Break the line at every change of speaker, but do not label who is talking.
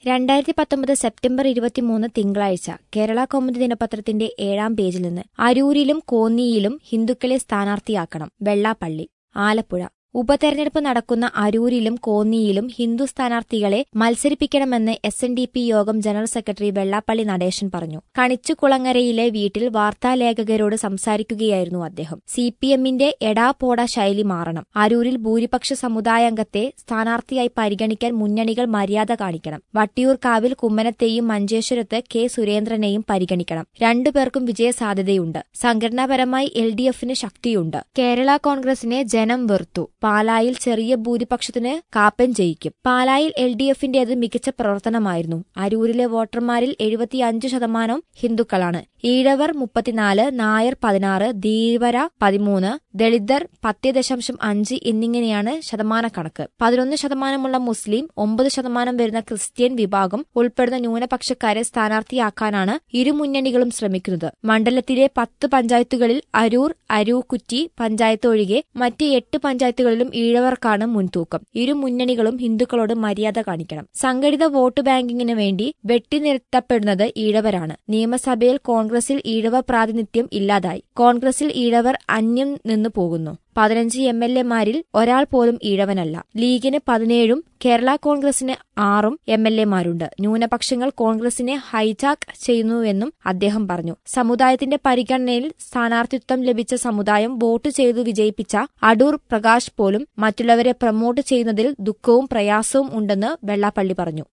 രണ്ടായിരത്തി പത്തൊമ്പത് സെപ്റ്റംബർ ഇരുപത്തിമൂന്ന് തിങ്കളാഴ്ച കേരള കൗമുദി ദിനപത്രത്തിന്റെ ഏഴാം പേജിൽ നിന്ന് അരൂരിലും കോന്നിയിലും ഹിന്ദുക്കളെ സ്ഥാനാർത്ഥിയാക്കണം വെള്ളാപ്പള്ളി ആലപ്പുഴ ഉപതെരഞ്ഞെടുപ്പ് നടക്കുന്ന അരൂരിലും കോന്നിയിലും ഹിന്ദു സ്ഥാനാർത്ഥികളെ മത്സരിപ്പിക്കണമെന്ന് S N D P Yogam general secretary Vellappally Natesan പറഞ്ഞു കണിച്ചുകുളങ്ങരയിലെ വീട്ടിൽ വാർത്താലേഖകരോട് സംസാരിക്കുകയായിരുന്നു അദ്ദേഹം സി പി എമ്മിന്റെ എടാപോട ശൈലി മാറണം അരൂരിൽ ഭൂരിപക്ഷ സമുദായാംഗത്തെ സ്ഥാനാർത്ഥിയായി പരിഗണിക്കാൻ മുന്നണികൾ മര്യാദ കാണിക്കണം വട്ടിയൂർക്കാവിൽ കുമ്മനത്തെയും മഞ്ചേശ്വരത്ത് കെ സുരേന്ദ്രനെയും പരിഗണിക്കണം രണ്ടുപേർക്കും വിജയസാധ്യതയുണ്ട് സംഘടനാപരമായി എൽ ഡി എഫിന് ശക്തിയുണ്ട് കേരള കോൺഗ്രസിനെ ജനം വെറുത്തു പാലായിൽ ചെറിയ ഭൂരിപക്ഷത്തിന് കാപ്പൻ ജയിക്കും പാലായിൽ എൽ ഡി എഫിന്റേത് മികച്ച പ്രവർത്തനമായിരുന്നു അരൂരിലെ വോട്ടർമാരിൽ എഴുപത്തിയഞ്ച് ശതമാനം ഹിന്ദുക്കളാണ് ഈഴവർ മുപ്പത്തിനാല് നായർ പതിനാറ് ധീവര പതിമൂന്ന് ദളിതർ പത്ത് ദശാംശം അഞ്ച് എന്നിങ്ങനെയാണ് ശതമാനക്കണക്ക് പതിനൊന്ന് ശതമാനമുള്ള മുസ്ലിം ഒമ്പത് ശതമാനം വരുന്ന ക്രിസ്ത്യൻ വിഭാഗം ഉൾപ്പെടുന്ന ന്യൂനപക്ഷക്കാരെ സ്ഥാനാർത്ഥിയാക്കാനാണ് ഇരു മുന്നണികളും ശ്രമിക്കുന്നത് മണ്ഡലത്തിലെ പത്ത് പഞ്ചായത്തുകളിൽ അരൂർ അരൂക്കുറ്റി പഞ്ചായത്ത് ഒഴികെ മറ്റ് എട്ട് പഞ്ചായത്തുകളിലും ഈഴവർക്കാണ് മുൻതൂക്കം ഇരു മുന്നണികളും ഹിന്ദുക്കളോട് മര്യാദ കാണിക്കണം സംഘടിത വോട്ട് ബാങ്കിങ്ങിന് വേണ്ടി വെട്ടിനിർത്തപ്പെടുന്നത് ഈഴവരാണ് നിയമസഭയിൽ കോൺഗ്രസിൽ ഈഴവ പ്രാതിനിധ്യം ഇല്ലാതായി കോൺഗ്രസിൽ ഈഴവർ അന്യം നിന്നു പോകുന്നു പതിനഞ്ച് എം എൽ എമാരിൽ ഒരാൾ പോലും ഈഴവനല്ല ലീഗിന് പതിനേഴും കേരള കോൺഗ്രസിന് ആറും എം എൽ എമാരുണ്ട് ന്യൂനപക്ഷങ്ങൾ കോൺഗ്രസിനെ ഹൈജാക്ക് ചെയ്യുന്നുവെന്നും അദ്ദേഹം പറഞ്ഞു സമുദായത്തിന്റെ പരിഗണനയിൽ സ്ഥാനാർത്ഥിത്വം ലഭിച്ച സമുദായം വോട്ട് ചെയ്തു വിജയിപ്പിച്ച അടൂർ പ്രകാശ് പോലും മറ്റുള്ളവരെ പ്രമോട്ട് ചെയ്യുന്നതിൽ ദുഃഖവും പ്രയാസവും ഉണ്ടെന്ന് വെള്ളാപ്പള്ളി പറഞ്ഞു